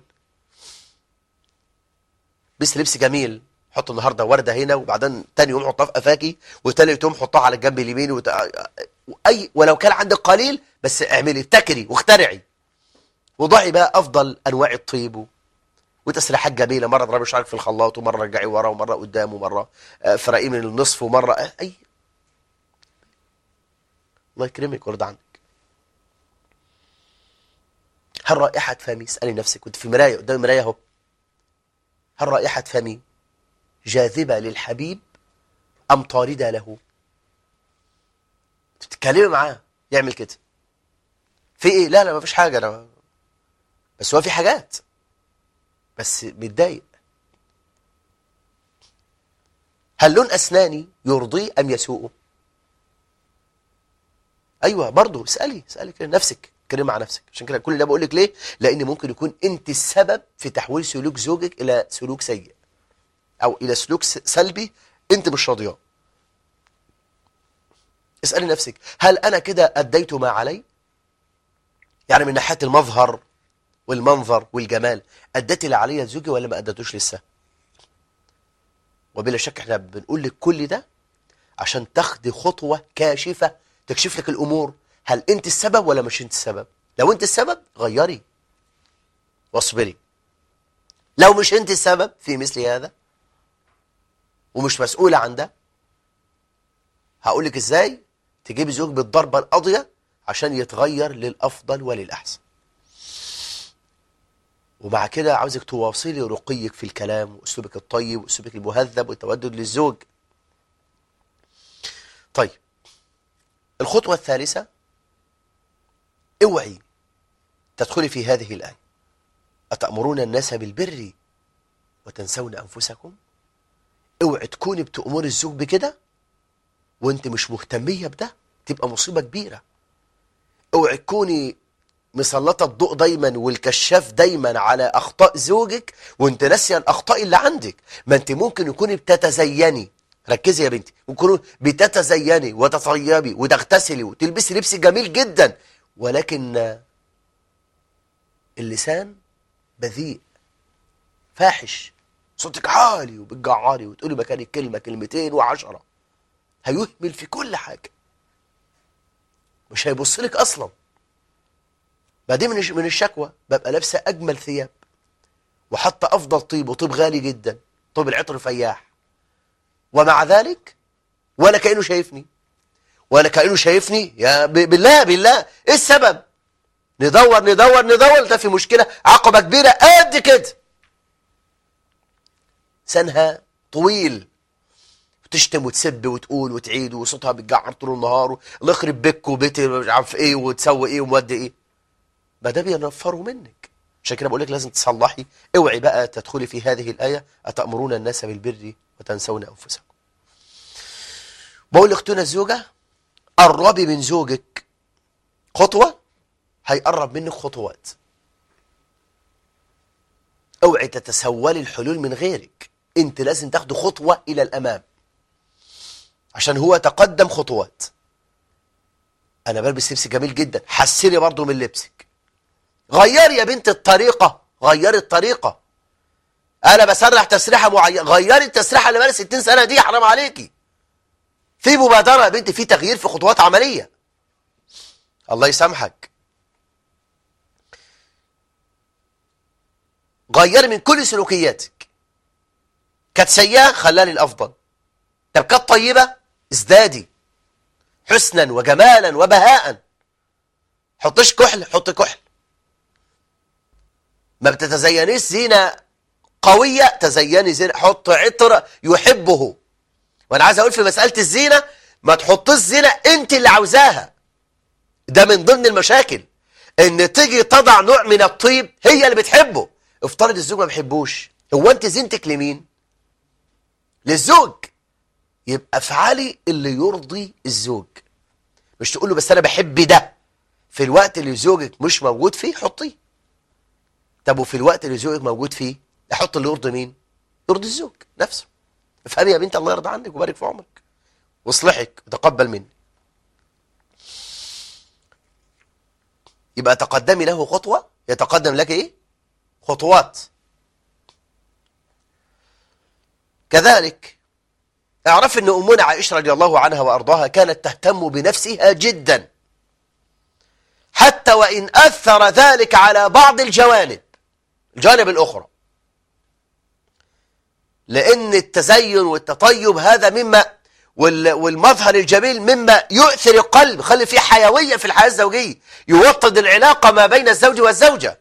بس لبس جميل حط النهارده ورده هنا وبعدين تاني يوم حطها في قفاكي وتالت يوم حطها على الجنب اليمين وت... اي ولو كان عندك قليل بس اعملي ابتكري واخترعي وضعي بقى افضل انواع الطيب وتسريحات جميله مره اضربي شعرك في الخلاط ومره رجعي ورا ومره قدام ومره آه، فرقيه من النصف ومره آه، اي الله يكرمك ويرضى عنك هل رائحه فمي اسالي نفسك كنت في مرايه قدام مرايه اهو هل رائحه فمي جاذبة للحبيب أم طاردة له تتكلمي معاه يعمل كده في ايه لا لا ما فيش حاجة أنا بس هو في حاجات بس متضايق هل لون أسناني يرضيه أم يسوءه أيوة برضه اسألي اسألي كده نفسك كلمة مع نفسك عشان كده كل ده بقول لك ليه لأن ممكن يكون أنت السبب في تحويل سلوك زوجك إلى سلوك سيء او الى سلوك سلبي انت مش راضياه اسالي نفسك هل انا كده اديت ما علي يعني من ناحيه المظهر والمنظر والجمال اديت اللي عليا زوجي ولا ما اديتوش لسه وبلا شك احنا بنقول لك كل ده عشان تاخدي خطوه كاشفه تكشف لك الامور هل انت السبب ولا مش انت السبب لو انت السبب غيري واصبري لو مش انت السبب في مثل هذا ومش مسؤولة عن ده هقول لك ازاي تجيبي زوج بالضربة القاضية عشان يتغير للأفضل وللأحسن ومع كده عاوزك تواصلي رقيك في الكلام وأسلوبك الطيب وأسلوبك المهذب والتودد للزوج طيب الخطوة الثالثة اوعي تدخلي في هذه الآية أتأمرون الناس بالبر وتنسون أنفسكم اوعي تكوني بتأمري الزوج بكده وانت مش مهتمية بده تبقى مصيبة كبيرة اوعي تكوني مسلطة الضوء دايما والكشاف دايما على أخطاء زوجك وانت ناسية الأخطاء اللي عندك ما انت ممكن يكوني بتتزيني ركزي يا بنتي ممكن بتتزيني وتطيبي وتغتسلي وتلبسي لبس جميل جدا ولكن اللسان بذيء فاحش صوتك عالي وبتجعري وتقولي مكان الكلمة كلمتين وعشرة هيهمل في كل حاجة مش هيبص لك أصلا بعدين من من الشكوى ببقى لابسة أجمل ثياب وحتى أفضل طيب وطيب غالي جدا طيب العطر فياح ومع ذلك ولا كأنه شايفني ولا كأنه شايفني يا ب- بالله بالله ايه السبب ندور ندور ندور ده في مشكلة عقبة كبيرة قد كده سنها طويل وتشتم وتسب وتقول وتعيد وصوتها بتجعر طول النهار الله يخرب بيك وبيتي مش عارف ايه وتسوي ايه ومودي ايه ما ده بينفروا منك عشان كده بقول لك لازم تصلحي اوعي بقى تدخلي في هذه الآية أتأمرون الناس بالبر وتنسون أنفسكم بقول لاختنا الزوجة قربي من زوجك خطوة هيقرب منك خطوات اوعي تتسولي الحلول من غيرك انت لازم تاخدي خطوة الى الامام عشان هو تقدم خطوات انا بلبس لبس جميل جدا حسني برضو من لبسك غيري يا بنت الطريقة غيري الطريقة انا بسرح تسريحة معينة غيري التسريحة اللي بقالي 60 سنة دي حرام عليكي في مبادرة يا بنت في تغيير في خطوات عملية الله يسامحك غيري من كل سلوكياتك كانت سيئة خلاني الأفضل طب كانت طيبة ازدادي حسنا وجمالا وبهاء حطش كحل حط كحل ما بتتزينيش زينة قوية تزيني زينة حط عطر يحبه وانا عايز اقول في مسألة الزينة ما تحطش زينة انت اللي عاوزاها ده من ضمن المشاكل ان تيجي تضع نوع من الطيب هي اللي بتحبه افترض الزوج ما بيحبوش هو انت زينتك لمين للزوج يبقى افعلي اللي يرضي الزوج مش تقول له بس انا بحب ده في الوقت اللي زوجك مش موجود فيه حطيه طب وفي الوقت اللي زوجك موجود فيه احط اللي يرضي مين يرضي الزوج نفسه افهمي يا بنت الله يرضى عنك ويبارك في عمرك واصلحك وتقبل مني يبقى تقدمي له خطوة يتقدم لك ايه خطوات كذلك اعرف ان امنا عائشة رضي الله عنها وارضاها كانت تهتم بنفسها جدا حتى وان اثر ذلك على بعض الجوانب الجوانب الاخرى لان التزين والتطيب هذا مما وال- والمظهر الجميل مما يؤثر القلب يخلي فيه حيوية في الحياة الزوجية يوطد العلاقة ما بين الزوج والزوجة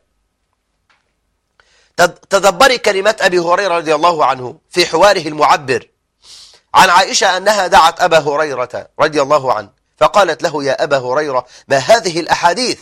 تد- تدبري كلمات أبي هريرة رضي الله عنه في حواره المعبر عن عائشة أنها دعت أبا هريرة رضي الله عنه فقالت له يا أبا هريرة ما هذه الأحاديث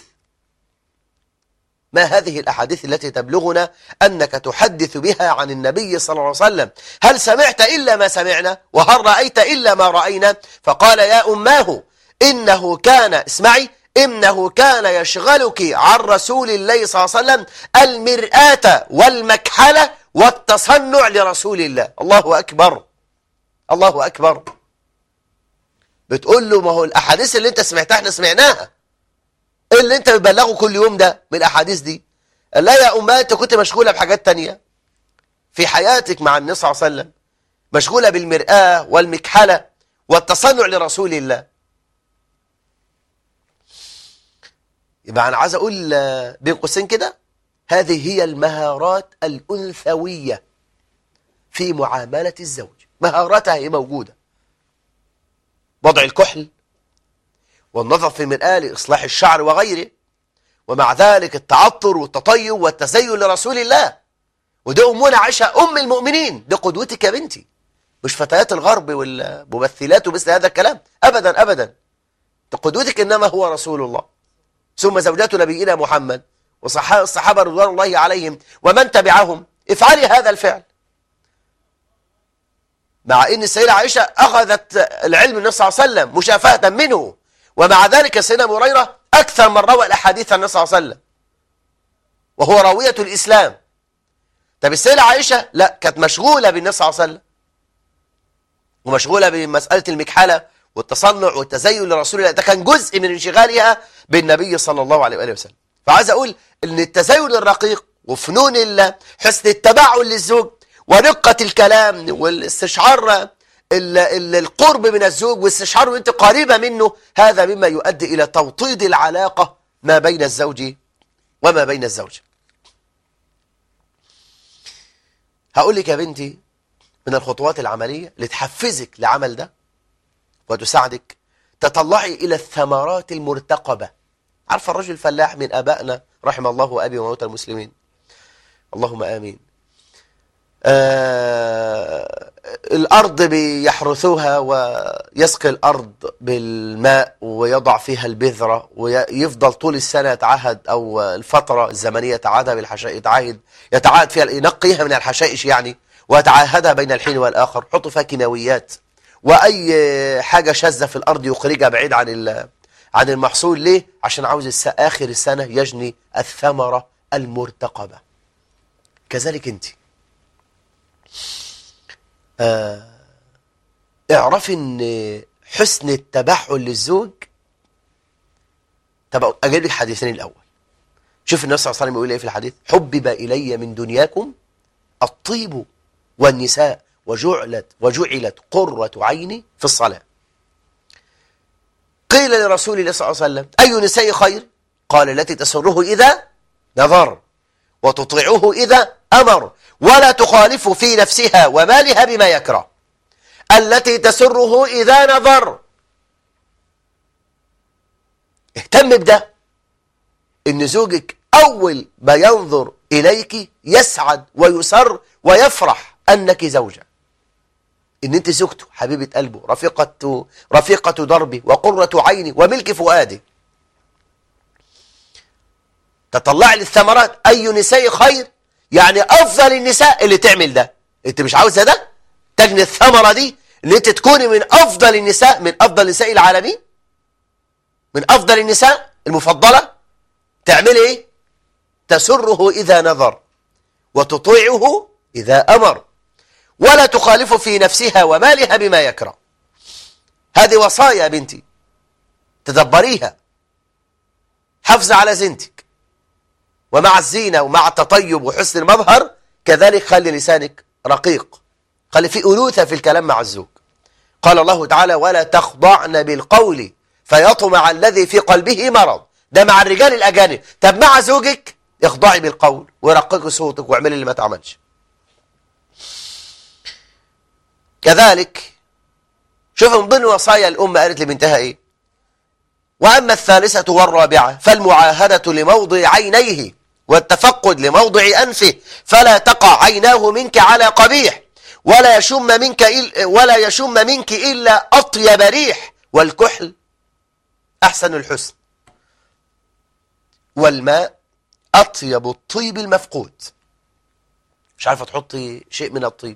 ما هذه الأحاديث التي تبلغنا أنك تحدث بها عن النبي صلى الله عليه وسلم هل سمعت إلا ما سمعنا وهل رأيت إلا ما رأينا فقال يا أماه إنه كان اسمعي إنه كان يشغلك عن رسول الله صلى الله عليه وسلم المرآة والمكحلة والتصنع لرسول الله الله أكبر الله أكبر بتقول له ما هو الأحاديث اللي انت سمعتها احنا سمعناها ايه اللي انت بتبلغه كل يوم ده من الاحاديث دي لا يا امها انت كنت مشغوله بحاجات تانية في حياتك مع النبي صلى الله عليه وسلم مشغوله بالمرآة والمكحله والتصنع لرسول الله يبقى انا عايز اقول آه، بين قوسين كده هذه هي المهارات الانثويه في معامله الزوج مهاراتها هي موجوده وضع الكحل والنظر في المرآة لإصلاح الشعر وغيره ومع ذلك التعطر والتطيب والتزين لرسول الله ودي أمنا عائشة أم المؤمنين دي قدوتك يا بنتي مش فتيات الغرب والممثلات ومثل هذا الكلام أبدا أبدا دي قدوتك إنما هو رسول الله ثم زوجات نبينا محمد والصحابة رضوان الله عليهم ومن تبعهم افعلي هذا الفعل مع ان السيدة عائشة اخذت العلم النبي صلى الله عليه وسلم مشافهة منه ومع ذلك سيدنا أبو هريرة اكثر من روى الاحاديث عن النبي صلى الله عليه وسلم وهو راوية الاسلام طب السيدة عائشة لا كانت مشغولة بالنبي صلى الله عليه وسلم ومشغولة بمسألة المكحلة والتصنع والتزين لرسول الله ده كان جزء من انشغالها بالنبي صلى الله عليه وآله وسلم فعايز أقول أن التزين الرقيق وفنون الله حسن التبعل للزوج ورقة الكلام والاستشعار ال- ال- القرب من الزوج واستشعاره أنت قريبة منه هذا مما يؤدي إلى توطيد العلاقة ما بين الزوج وما بين الزوجة هقول لك يا بنتي من الخطوات العملية اللي تحفزك لعمل ده وتساعدك تطلعي إلى الثمرات المرتقبة عارفه الرجل الفلاح من آبائنا رحم الله أبي وموتى المسلمين اللهم آمين آه الأرض بيحرثوها ويسقي الأرض بالماء ويضع فيها البذرة ويفضل طول السنة يتعهد أو الفترة الزمنية يتعهدها بالحشائش يتعهد يتعهد فيها ينقيها من الحشائش يعني ويتعهدها بين الحين والآخر حطوا فيها كيماويات وأي حاجة شاذة في الأرض يخرجها بعيد عن عن المحصول ليه؟ عشان عاوز آخر السنة يجني الثمرة المرتقبة كذلك أنت آه اعرفي ان حسن التبحل للزوج طب اجيب لك حديثين الاول شوف النبي صلى الله عليه وسلم يقول ايه في الحديث حبب الي من دنياكم الطيب والنساء وجعلت وجعلت قرة عيني في الصلاة قيل لرسول الله صلى الله عليه وسلم أي نساء خير قال التي تسره إذا نظر وتطيعه إذا أمر ولا تخالف في نفسها ومالها بما يكره التي تسره إذا نظر اهتم بده إن زوجك أول ما ينظر إليك يسعد ويسر ويفرح أنك زوجة إن أنت زوجته حبيبة قلبه رفيقة, رفيقة دربي وقرة عيني وملك فؤادي تطلع للثمرات أي نساء خير يعني أفضل النساء اللي تعمل ده أنت مش عاوزة ده تجني الثمرة دي ان أنت تكوني من أفضل النساء من أفضل نساء العالمين من أفضل النساء المفضلة تعملي إيه تسره إذا نظر وتطيعه إذا أمر ولا تخالف في نفسها ومالها بما يكره هذه وصايا بنتي تدبريها حفظ على زينتك ومع الزينة ومع التطيب وحسن المظهر كذلك خلي لسانك رقيق خلي في أنوثة في الكلام مع الزوج قال الله تعالى ولا تخضعن بالقول فيطمع الذي في قلبه مرض ده مع الرجال الأجانب طب مع زوجك اخضعي بالقول ورققي صوتك واعملي اللي ما تعملش كذلك شوف من ضمن وصايا الأم قالت لبنتها إيه وأما الثالثة والرابعة فالمعاهدة لموضع عينيه والتفقد لموضع أنفه فلا تقع عيناه منك على قبيح ولا يشم منك إل ولا يشم منك إلا أطيب ريح والكحل أحسن الحسن والماء أطيب الطيب المفقود مش عارفة تحطي شيء من الطيب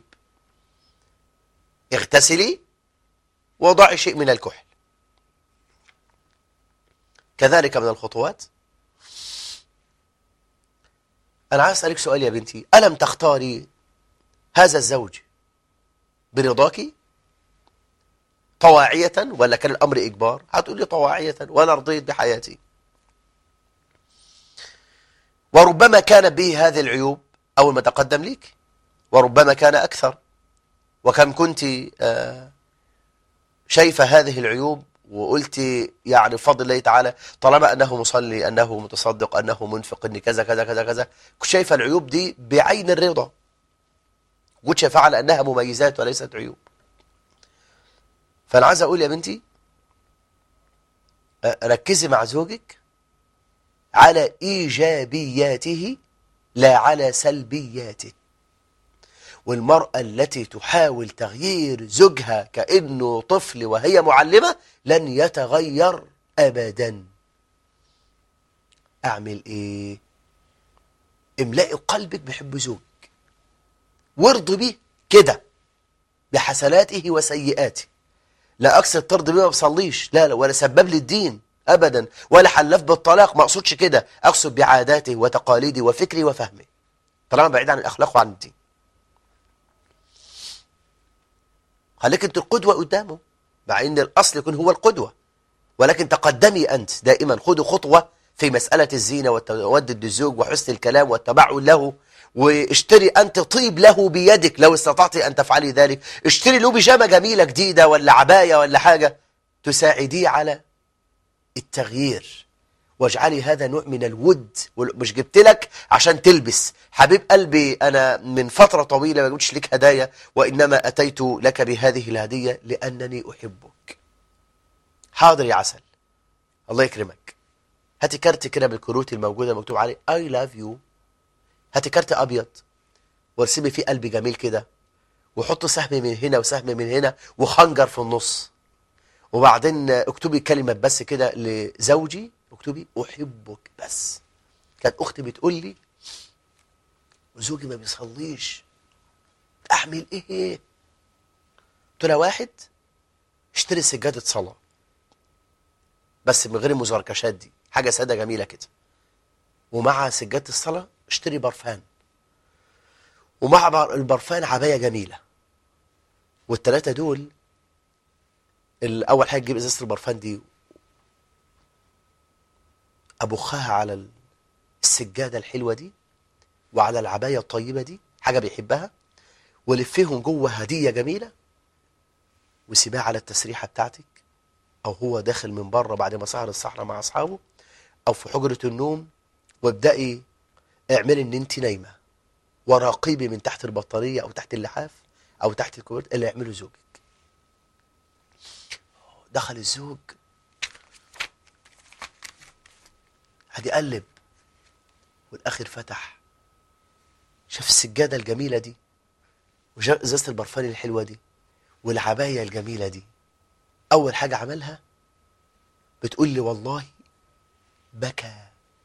اغتسلي وضعي شيء من الكحل كذلك من الخطوات أنا عايز أسألك سؤال يا بنتي ألم تختاري هذا الزوج برضاك طواعية ولا كان الأمر إجبار هتقول لي طواعية وأنا رضيت بحياتي وربما كان به هذه العيوب أول ما تقدم لك وربما كان أكثر وكم كنت آه، شايفة هذه العيوب وقلت يعني بفضل الله تعالى طالما أنه مصلي أنه متصدق أنه منفق أن كذا كذا كذا كذا كنت شايفة العيوب دي بعين الرضا كنت شايفة على أنها مميزات وليست عيوب فأنا عايز أقول يا بنتي آه، ركزي مع زوجك على إيجابياته لا على سلبياته والمرأة التي تحاول تغيير زوجها كأنه طفل وهي معلمة لن يتغير أبدا أعمل إيه املئي قلبك بحب زوجك وارضي به كده بحسناته وسيئاته لا أكثر ترضي بيه ما بصليش لا لا ولا سبب لي الدين أبدا ولا حلف بالطلاق ما أقصدش كده أقصد بعاداته وتقاليده وفكري وفهمي طالما بعيد عن الأخلاق وعن الدين خليك انت القدوة قدامه مع ان الاصل يكون هو القدوة ولكن تقدمي انت دائما خذوا خطوة في مسألة الزينة والتودد للزوج وحسن الكلام والتبعل له واشتري أنت طيب له بيدك لو استطعت أن تفعلي ذلك اشتري له بيجامة جميلة جديدة ولا عباية ولا حاجة تساعديه على التغيير واجعلي هذا نوع من الود مش جبت لك عشان تلبس حبيب قلبي أنا من فترة طويلة ما جبتش لك هدايا وإنما أتيت لك بهذه الهدية لأنني أحبك حاضر يا عسل الله يكرمك هاتي كارت كده من الكروت الموجودة مكتوب عليه I love you هاتي كارت أبيض وارسمي فيه قلب جميل كده وحط سهم من هنا وسهم من هنا وخنجر في النص وبعدين اكتبي كلمة بس كده لزوجي اكتبي أحبك بس كانت أختي بتقول لي وزوجي ما بيصليش أعمل إيه؟ قلت لها واحد اشتري سجادة صلاة بس من غير المزركشات دي حاجة سادة جميلة كده ومع سجادة الصلاة اشتري برفان ومع بر- البرفان عباية جميلة والتلاتة دول الأول حاجة تجيب إزازة البرفان دي أبخها على السجادة الحلوة دي وعلى العباية الطيبة دي حاجة بيحبها ولفهم جوه هدية جميلة وسيبها على التسريحة بتاعتك أو هو داخل من بره بعد ما سهر الصحراء مع أصحابه أو في حجرة النوم وابدأي اعملي إن أنت نايمة وراقبي من تحت البطارية أو تحت اللحاف أو تحت الكوبرت اللي يعمله زوجك دخل الزوج هتقلب والآخر فتح شاف السجادة الجميلة دي وشاف إزازة البرفان الحلوة دي والعباية الجميلة دي أول حاجة عملها بتقول لي والله بكى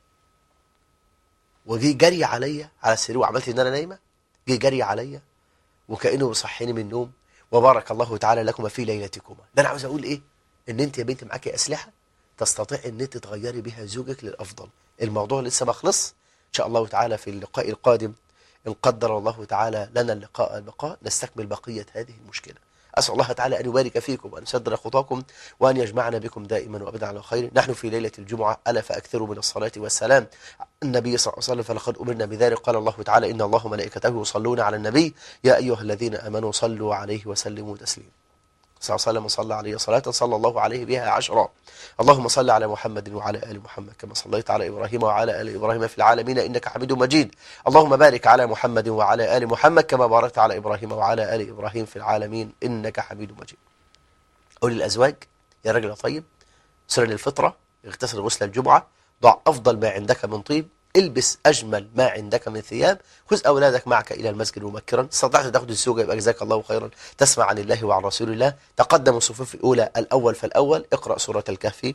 وجي جري عليا على السرير وعملت ان انا نايمه جه جري عليا وكانه بيصحيني من النوم وبارك الله تعالى لكما في ليلتكما ده انا عاوز اقول ايه ان انت يا بنت معاكي اسلحه تستطيع ان انت تغيري بها زوجك للافضل الموضوع لسه ما خلص ان شاء الله تعالى في اللقاء القادم ان قدر الله تعالى لنا اللقاء اللقاء نستكمل بقيه هذه المشكله أسأل الله تعالى أن يبارك فيكم وأن يسدر خطاكم وأن يجمعنا بكم دائما وأبدا على خير نحن في ليلة الجمعة ألا فأكثروا من الصلاة والسلام النبي صلى الله عليه وسلم فلقد أمرنا بذلك قال الله تعالى إن الله وملائكته يصلون على النبي يا أيها الذين آمنوا صلوا عليه وسلموا تسليما صلى الله عليه وسلم صلى عليه صلاة صلى الله عليه بها عشرا اللهم صل على محمد وعلى آل محمد كما صليت على إبراهيم وعلى آل إبراهيم في العالمين إنك حميد مجيد اللهم بارك على محمد وعلى آل محمد كما باركت على إبراهيم وعلى آل إبراهيم في العالمين إنك حميد مجيد أولي الأزواج يا رجل طيب سر الفطرة اغتسل غسل الجمعة ضع أفضل ما عندك من طيب البس أجمل ما عندك من ثياب خذ أولادك معك إلى المسجد مبكرا استطعت تأخذ الزوجة يبقى جزاك الله خيرا تسمع عن الله وعن رسول الله تقدم الصفوف الأولى الأول فالأول اقرأ سورة الكهف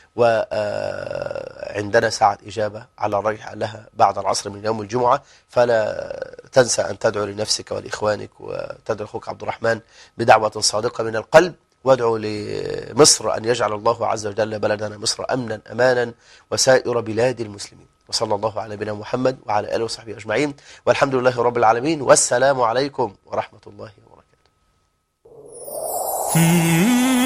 وعندنا ساعة إجابة على الرجح لها بعد العصر من يوم الجمعة فلا تنسى أن تدعو لنفسك ولإخوانك وتدعو أخوك عبد الرحمن بدعوة صادقة من القلب وادعو لمصر أن يجعل الله عز وجل بلدنا مصر أمنا أمانا وسائر بلاد المسلمين وصلى الله على نبينا محمد وعلى آله وصحبه أجمعين والحمد لله رب العالمين والسلام عليكم ورحمة الله وبركاته